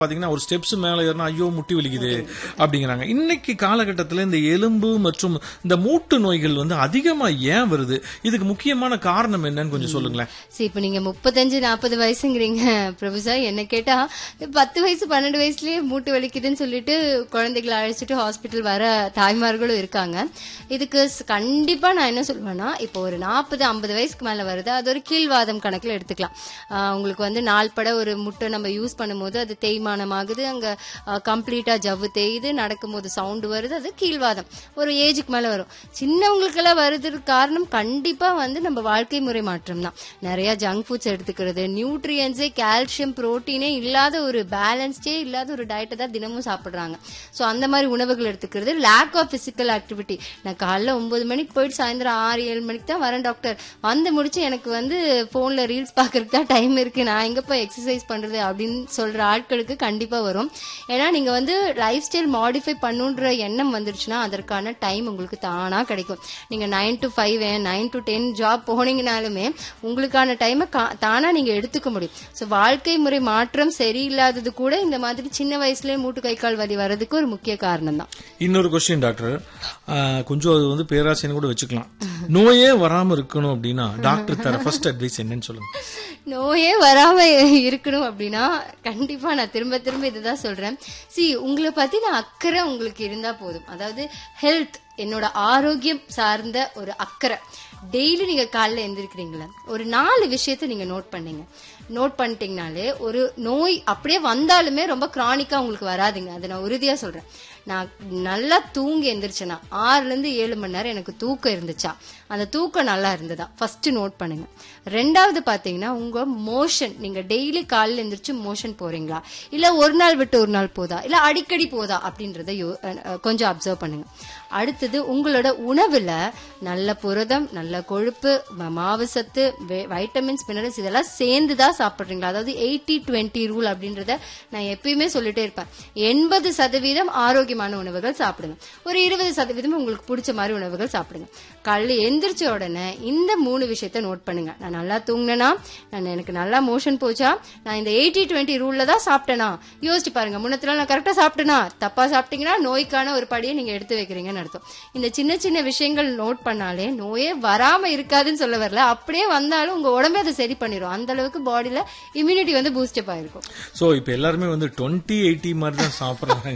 பாத்தீங்கன்னா ஒரு ஸ்டெப்ஸ் மேல ஏறினா ஐயோ முட்டி வலிக்குது அப்படிங்கிறாங்க இன்னைக்கு காலகட்டத்தில் இந்த எலும்பு மற்றும் இந்த மூட்டு நோய்கள் வந்து அதிகமா ஏன் வருது இதுக்கு முக்கியமான காரணம் என்னன்னு கொஞ்சம் சொல்லுங்களேன் சரி இப்ப நீங்க முப்பத்தஞ்சு நாற்பது வயசுங்கிறீங்க பிரபு சார் என்ன கேட்டா பத்து வயசு பன்னெண்டு வயசுலயே மூட்டு வலிக்குதுன்னு சொல்லிட்டு குழந்தைகளை அழைச்சிட்டு ஹாஸ்பிட்டல் வர தாய்மார்களும் இருக்காங்க இதுக்கு ஸ்- கண்டிப்பா நான் என்ன சொல்லுவேன்னா இப்போ ஒரு நாற்பது ஐம்பது வயசுக்கு மேல வருது அது ஒரு கீழ்வாதம் கணக்குல எடுத்துக்கலாம் ஆஹ் உங்களுக்கு வந்து நாள்பட ஒரு முட்டை நம்ம யூஸ் பண்ணும்போது அது தேய்மானமாகுது அங்க கம்ப்ளீட்டா ஜவ்வு தேயுது நடக்கும்போது சவுண்ட் வருது அது கீழ்வாதம் ஒரு ஏஜுக்கு மேல வரும் சின்னவங்களுக்கெல்லாம் வருதுக்கு காரணம் கண்டிப்பா வந்து நம்ம வாழ்க்கை முறை மாற்றம் தான் நிறைய ஜங்க் ஃபுட்ஸ் எடுத்துக்கிறது நியூட்ரியன்ஸே கால்சியம் புரோட்டீனே இல்லாத ஒரு பேலன்ஸ்டே இல்லாத ஒரு டயட்டை தான் தினமும் சாப்பிடுறாங்க ஸோ அந்த மாதிரி உணவுகள் எடுத்துக்கிறது லேக் ஆஃப் பிசிக்கல் ஆக்டிவிட்டி நான் காலைல ஒன்பது மணிக்கு போயிட்டு சாயந்தரம் ஆறு ஏழு மணிக்கு தான் வரேன் டாக்டர் வந்து முடிச்சு எனக்கு வந்து போன்ல ரீல்ஸ் பாக்குறதுக்கு தான் டைம் இருக்கு நான் எங்க போய் எக்ஸசைஸ் பண்றது அப்படின்னு சொல்ற ஆட்களுக்கு கண்டிப்பா வரும் ஏன்னா நீங்க வந்து லைஃப் ஸ்டைல் மாடிஃபை பண்ணுன்ற எண்ணம் வந்துருச்சுன்னா அதற்கான டைம் உங்களுக்கு தானா கிடைக்கும் நீங்க nine to five nine to ten job போனீங்கனாலுமே உங்களுக்கான டைமை தானா நீங்க எடுத்துக்க முடியும் ஸோ வாழ்க்கை முறை மாற்றம் சரியில்லாதது கூட இந்த மாதிரி சின்ன வயசுலயே மூட்டு கை கால் வலி வர்றதுக்கு ஒரு முக்கிய காரணம் தான் இன்னொரு கொஸ்டின் டாக்டர் ஆஹ், கொஞ்சம் அது வந்து பேராசைன்னு கூட வச்சுக்கலாம் நோயே வராம இருக்கணும் அப்படின்னா டாக்டர் தர ஃபர்ஸ்ட் அட்வைஸ் என்னன்னு சொல்லுங்க நோயே வராம இருக்கணும் அப்படின்னா கண்டிப்பா நான் திரும்ப திரும்ப இதுதான் சொல்றேன் சி உங்களை பத்தின அக்கறை உங்களுக்கு இருந்தா போதும் அதாவது ஹெல்த் என்னோட ஆரோக்கியம் சார்ந்த ஒரு அக்கறை டெய்லி நீங்க காலைல எந்திரிக்கிறீங்களா ஒரு நாலு விஷயத்த நீங்க நோட் பண்ணீங்க நோட் பண்ணிட்டீங்கனாலே ஒரு நோய் அப்படியே வந்தாலுமே ரொம்ப கிரானிக்கா உங்களுக்கு வராதுங்க அதை நான் உறுதியா சொல்றேன் நான் நல்லா தூங்கி எந்திரிச்சேனா ஆறுல இருந்து ஏழு மணி நேரம் எனக்கு தூக்கம் இருந்துச்சா அந்த தூக்கம் நல்லா இருந்ததா ஃபர்ஸ்ட் நோட் பண்ணுங்க ரெண்டாவது பாத்தீங்கன்னா உங்க மோஷன் நீங்க டெய்லி காலையில எந்திரிச்சு மோஷன் போறீங்களா இல்ல ஒரு நாள் விட்டு ஒரு நாள் போதா இல்ல அடிக்கடி போதா அப்படின்றத யோ- அஹ் அஹ் கொஞ்சம் அப்சர்வ் பண்ணுங்க அடுத்தது உங்களோட உணவுல நல்ல புரதம் நல்ல கொழுப்பு ம- மாவு சத்து வே- வைட்டமின்ஸ் மினரல்ஸ் இதெல்லாம் சேர்ந்து தான் சாப்பிடுறீங்களா அதாவது எயிட்டி டுவெண்ட்டி ரூல் அப்படின்றத நான் எப்பயுமே சொல்லிட்டே இருப்பேன் எண்பது சதவீதம் ஆரோக்கியமான உணவுகள் சாப்பிடுங்க ஒரு இருபது சதவீதம் உங்களுக்கு பிடிச்ச மாதிரி உணவுகள் சாப்பிடுங்க காலைல எந்திரிச்ச உடனே இந்த மூணு விஷயத்த நோட் பண்ணுங்க நான் நல்லா தூங்கினேனா நான் எனக்கு நல்லா மோஷன் போச்சா நான் இந்த எயிட்டி டுவெண்ட்டி ரூல்ல தான் சாப்பிட்டேனா யோசிச்சு பாருங்க முன்னத்துல நான் கரெக்டா சாப்பிட்டேனா தப்பா சாப்பிட்டீங்கன்னா நோய்க்கான ஒரு படியை நீங்க எடுத்து வைக்கிறீங்கன்னு அர்த்தம் இந்த சின்ன சின்ன விஷயங்கள் நோட் பண்ணாலே நோயே வராம இருக்காதுன்னு சொல்ல வரல அப்படியே வந்தாலும் உங்க உடம்பே அதை சரி பண்ணிரும் அந்த அளவுக்கு பாடியில இம்யூனிட்டி வந்து பூஸ்டப் ஆயிருக்கும் சோ இப்ப எல்லாருமே வந்து டுவெண்ட்டி எயிட்டி மாதிரி தான் சாப்பிடுறாங்க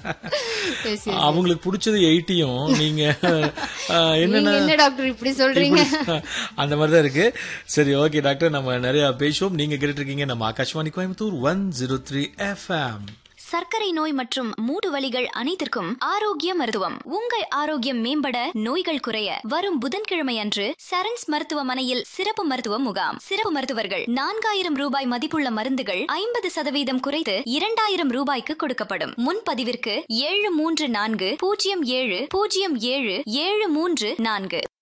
Yes, yes. அவங்களுக்கு பிடிச்சது எயிட்டியும் நீங்க ஆஹ், என்னென்ன நீங்க என்ன டாக்டர் இப்படி சொல்றீங்க இப்படி- அந்த மாதிரி தான் இருக்கு சரி ஓகே டாக்டர் நம்ம நிறைய பேசுவோம் நீங்க கேட்டுட்டு இருக்கீங்க நம்ம Akashvani Coimbatore one zero three FM சர்க்கரை நோய் மற்றும் மூட்டு வலிகள் அனைத்திற்கும் ஆரோக்கிய மருத்துவம் உங்கள் ஆரோக்கியம் மேம்பட நோய்கள் குறைய வரும் புதன்கிழமை அன்று சரண்ஸ் மருத்துவமனையில் சிறப்பு மருத்துவ முகாம் சிறப்பு மருத்துவர்கள் நான்காயிரம் ரூபாய் மதிப்புள்ள மருந்துகள் ஐம்பது சதவீதம் குறைத்து இரண்டாயிரம் ரூபாய்க்கு கொடுக்கப்படும் முன்பதிவிற்கு ஏழு மூன்று நான்கு பூஜ்ஜியம் ஏழு பூஜ்ஜியம் ஏழு ஏழு மூன்று நான்கு